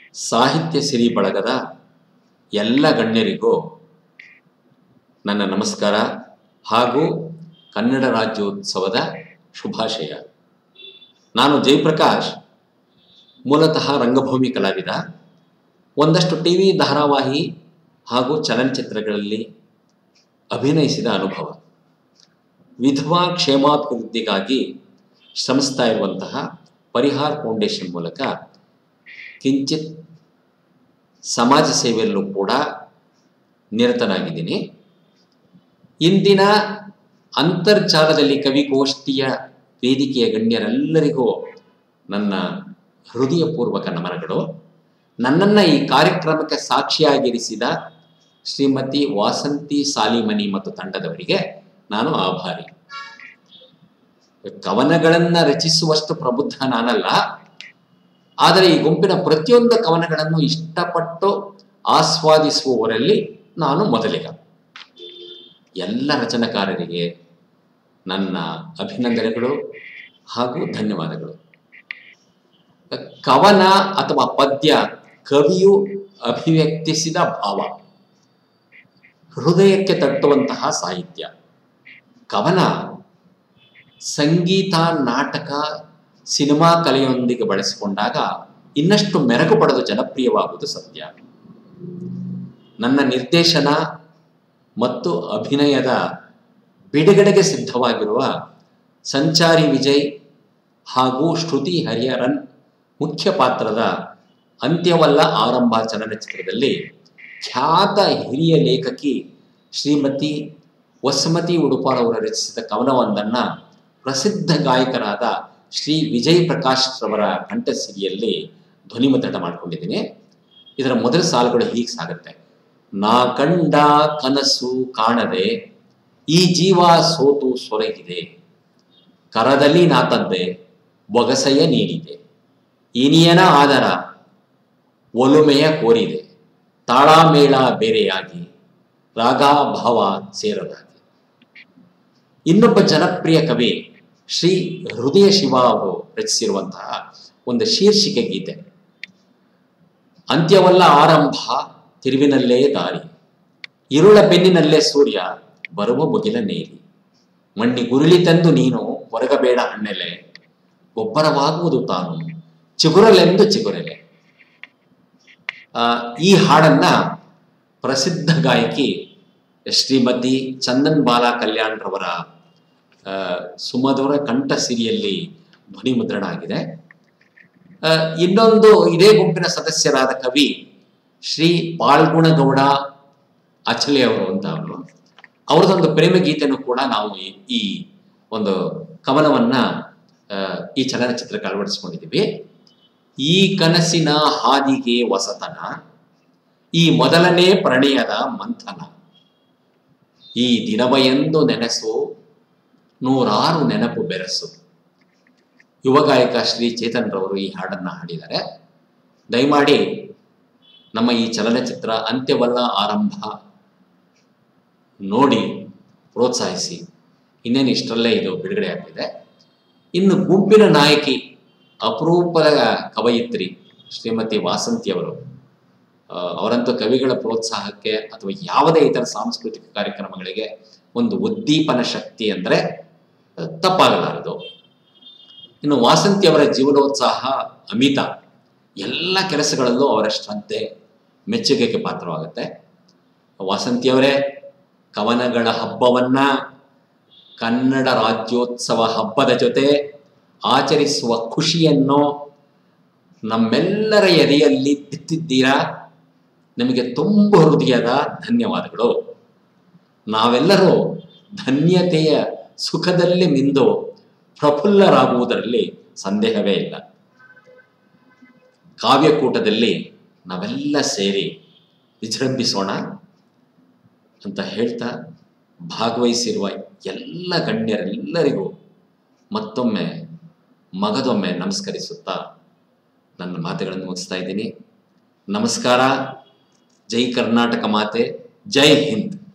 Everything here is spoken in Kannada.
ಸಾಹಿತ್ಯ ಸಿರಿ ಬಳಗದ ಎಲ್ಲ ಗಣ್ಯರಿಗೂ ನನ್ನ ನಮಸ್ಕಾರ ಹಾಗೂ ಕನ್ನಡ ರಾಜ್ಯೋತ್ಸವದ ಶುಭಾಶಯ ನಾನು ಜಯಪ್ರಕಾಶ್ ಮೂಲತಃ ರಂಗಭೂಮಿ ಕಲಾವಿದ ಒಂದಷ್ಟು ಟಿ ವಿ ಧಾರಾವಾಹಿ ಹಾಗೂ ಚಲನಚಿತ್ರಗಳಲ್ಲಿ ಅಭಿನಯಿಸಿದ ಅನುಭವ ವಿಧವಾ ಕ್ಷೇಮಾಭಿವೃದ್ಧಿಗಾಗಿ ಶ್ರಮಿಸ್ತಾ ಇರುವಂತಹ ಪರಿಹಾರ್ ಫೌಂಡೇಶನ್ ಮೂಲಕ ಕಿಂಚಿತ್ ಸಮಾಜ ಸೇವೆಯಲ್ಲೂ ಕೂಡ ನಿರತನಾಗಿದ್ದೀನಿ ಇಂದಿನ ಅಂತರ್ಜಾಲದಲ್ಲಿ ಕವಿಗೋಷ್ಠಿಯ ವೇದಿಕೆಯ ಗಣ್ಯರೆಲ್ಲರಿಗೂ ನನ್ನ ಹೃದಯಪೂರ್ವಕ ನಮನಗಳು ನನ್ನನ್ನು ಈ ಕಾರ್ಯಕ್ರಮಕ್ಕೆ ಸಾಕ್ಷಿಯಾಗಿರಿಸಿದ ಶ್ರೀಮತಿ ವಾಸಂತಿ ಸಾಲಿಮನಿ ಮತ್ತು ತಂಡದವರಿಗೆ ನಾನು ಆಭಾರಿ ಕವನಗಳನ್ನು ರಚಿಸುವಷ್ಟು ಪ್ರಬುದ್ಧ ನಾನಲ್ಲ ಆದರೆ ಈ ಗುಂಪಿನ ಪ್ರತಿಯೊಂದು ಕವನಗಳನ್ನು ಇಷ್ಟಪಟ್ಟು ಆಸ್ವಾದಿಸುವವರಲ್ಲಿ ನಾನು ಮೊದಲಿಗ ಎಲ್ಲ ರಚನಕಾರರಿಗೆ ನನ್ನ ಅಭಿನಂದನೆಗಳು ಹಾಗೂ ಧನ್ಯವಾದಗಳು ಕವನ ಅಥವಾ ಪದ್ಯ ಕವಿಯು ಅಭಿವ್ಯಕ್ತಿಸಿದ ಭಾವ ಹೃದಯಕ್ಕೆ ತಟ್ಟುವಂತಹ ಸಾಹಿತ್ಯ ಕವನ ಸಂಗೀತ ನಾಟಕ ಸಿನಿಮಾ ಕಲೆಯೊಂದಿಗೆ ಬಳಸಿಕೊಂಡಾಗ ಇನ್ನಷ್ಟು ಮೆರಗು ಪಡೆದು ಜನಪ್ರಿಯವಾಗುವುದು ಸತ್ಯ ನನ್ನ ನಿರ್ದೇಶನ ಮತ್ತು ಅಭಿನಯದ ಬಿಡುಗಡೆಗೆ ಸಿದ್ಧವಾಗಿರುವ ಸಂಚಾರಿ ವಿಜಯ್ ಹಾಗೂ ಶ್ರುತಿ ಹರಿಹರನ್ ಮುಖ್ಯ ಪಾತ್ರದ ಅಂತ್ಯವಲ್ಲ ಆರಂಭ ಚಲನಚಿತ್ರದಲ್ಲಿ ಖ್ಯಾತ ಹಿರಿಯ ಲೇಖಕಿ ಶ್ರೀಮತಿ ವಸುಮತಿ ಉಡುಪಾರವರು ರಚಿಸಿದ ಕವನವೊಂದನ್ನು ಪ್ರಸಿದ್ಧ ಗಾಯಕರಾದ ಶ್ರೀ ವಿಜಯ್ ಪ್ರಕಾಶ್ ರವರ ಕಂಠಸಿರಿಯಲ್ಲಿ ಧ್ವನಿಮುದ್ರಣ ಮಾಡಿಕೊಂಡಿದ್ದೀನಿ ಇದರ ಮೊದಲ ಸಾಲುಗಳು ಹೀಗೆ ಸಾಗುತ್ತೆ ನಾ ಕಂಡ ಕನಸು ಕಾಣದೆ ಈ ಜೀವ ಸೋತು ಸೊರಗಿದೆ ಕರದಲ್ಲಿ ನಾತದ್ದೆ ಬೊಗಸೆಯ ನೀಡಿದೆ ಇನಿಯನ ಆದರ ಒಲುಮೆಯ ಕೋರಿದೆ ತಾಳಮೇಳ ಬೇರೆಯಾಗಿ ರಾಗ ಭಾವ ಸೇರದಾಗಿ ಇನ್ನೊಬ್ಬ ಜನಪ್ರಿಯ ಕವಿ ಶ್ರೀ ಹೃದಯ ಶಿವ ಅವರು ರಚಿಸಿರುವಂತಹ ಒಂದು ಶೀರ್ಷಿಕೆ ಗೀತೆ ಅಂತ್ಯವಲ್ಲ ಆರಂಭ ತಿರುವಿನಲ್ಲೇ ದಾರಿ ಇರುಳ ಬೆನ್ನಿನಲ್ಲೇ ಸೂರ್ಯ ಬರುವ ಮುಗಿಲ ನೇಲಿ ಮಣ್ಣಿ ಗುರುಳಿ ತಂದು ನೀನು ಹೊರಗಬೇಡ ಹಣ್ಣೆಲೆ ಗೊಬ್ಬರವಾಗುವುದು ತಾನು ಚಿಗುರಲೆಂದು ಚಿಗುರೆಲೆ ಆ, ಈ ಹಾಡನ್ನ ಪ್ರಸಿದ್ಧ ಗಾಯಕಿ ಶ್ರೀಮತಿ ಚಂದನ್ ಬಾಲಾ ಕಲ್ಯಾಣ್ ರವರ ಆ, ಸುಮಧುರ ಕಂಠ ಸಿರಿಯಲ್ಲಿ ಧ್ವನಿ ಮುದ್ರಣ ಆಗಿದೆ ಆ, ಇನ್ನೊಂದು ಇದೇ ಗುಂಪಿನ ಸದಸ್ಯರಾದ ಕವಿ ಶ್ರೀ ಪಾಲ್ಗುಣಗೌಡ ಅಚಲೆ ಅವರು ಅಂತ ಅವರು ಅವರದೊಂದು ಪ್ರೇಮ ಗೀತೆನೂ ಕೂಡ ನಾವು ಈ- ಈ ಒಂದು ಕವನವನ್ನ ಆ, ಈ ಚಲನಚಿತ್ರಕ್ಕೆ ಅಳವಡಿಸ್ಕೊಂಡಿದ್ದೀವಿ ಈ ಕನಸಿನ ಹಾದಿಗೆ ವಸತನ ಈ ಮೊದಲನೇ ಪ್ರಣಯದ ಮಂಥನ ಈ ದಿನವ ಎಂದು ನೆನೆಸು ನೂರಾರು ನೆನಪು ಬೆರೆಸು ಯುವ ಗಾಯಕ ಶ್ರೀ ಚೇತನ್ ರವರು ಈ ಹಾಡನ್ನ ಹಾಡಿದ್ದಾರೆ ದಯಮಾಡಿ ನಮ್ಮ ಈ ಚಲನಚಿತ್ರ ಅಂತ್ಯವಲ್ಲ ಆರಂಭ ನೋಡಿ ಪ್ರೋತ್ಸಾಹಿಸಿ ಇನ್ನೇನು ಇಷ್ಟರಲ್ಲೇ ಇದು ಬಿಡುಗಡೆ ಆಗ್ತಿದೆ ಇನ್ನು ಗುಂಪಿನ ನಾಯಕಿ ಅಪರೂಪದ ಕವಯಿತ್ರಿ ಶ್ರೀಮತಿ ವಾಸಂತಿ ಅವರು ಆ, ಅವರಂತೂ ಕವಿಗಳ ಪ್ರೋತ್ಸಾಹಕ್ಕೆ ಅಥವಾ ಯಾವುದೇ ಇತರ ಸಾಂಸ್ಕೃತಿಕ ಕಾರ್ಯಕ್ರಮಗಳಿಗೆ ಒಂದು ಉದ್ದೀಪನ ಶಕ್ತಿ ಅಂದರೆ ಆ, ತಪ್ಪಾಗಲಾರದು ಇನ್ನು ವಾಸಂತಿ ಅವರ ಜೀವನೋತ್ಸಾಹ ಅಮಿತ ಎಲ್ಲ ಕೆಲಸಗಳಲ್ಲೂ ಅವರ ಶ್ರದ್ಧೆ ಮೆಚ್ಚುಗೆಗೆ ಪಾತ್ರವಾಗುತ್ತೆ ವಾಸಂತಿಯವರೇ ಕವನಗಳ ಹಬ್ಬವನ್ನ ಕನ್ನಡ ರಾಜ್ಯೋತ್ಸವ ಹಬ್ಬದ ಜೊತೆ ಆಚರಿಸುವ ಖುಷಿಯನ್ನು ನಮ್ಮೆಲ್ಲರ ಎದೆಯಲ್ಲಿ ಬಿತ್ತಿದ್ದೀರಾ ನಿಮಗೆ ತುಂಬ ಹೃದಯದ ಧನ್ಯವಾದಗಳು ನಾವೆಲ್ಲರೂ ಧನ್ಯತೆಯ ಸುಖದಲ್ಲಿ ಮಿಂದು ಪ್ರಫುಲ್ಲರಾಗುವುದರಲ್ಲಿ ಸಂದೇಹವೇ ಇಲ್ಲ ಕಾವ್ಯಕೂಟದಲ್ಲಿ ನಾವೆಲ್ಲ ಸೇರಿ ವಿಜೃಂಭಿಸೋಣ ಅಂತ ಹೇಳ್ತಾ ಭಾಗವಹಿಸಿರುವ ಎಲ್ಲ ಗಣ್ಯರೆಲ್ಲರಿಗೂ ಮತ್ತೊಮ್ಮೆ ಮಗದೊಮ್ಮೆ ನಮಸ್ಕರಿಸುತ್ತಾ ನನ್ನ ಮಾತುಗಳನ್ನು ಮುಗಿಸ್ತಾ ಇದ್ದೀನಿ ನಮಸ್ಕಾರ ಜೈ ಕರ್ನಾಟಕ ಮಾತೆ ಜೈ ಹಿಂದ್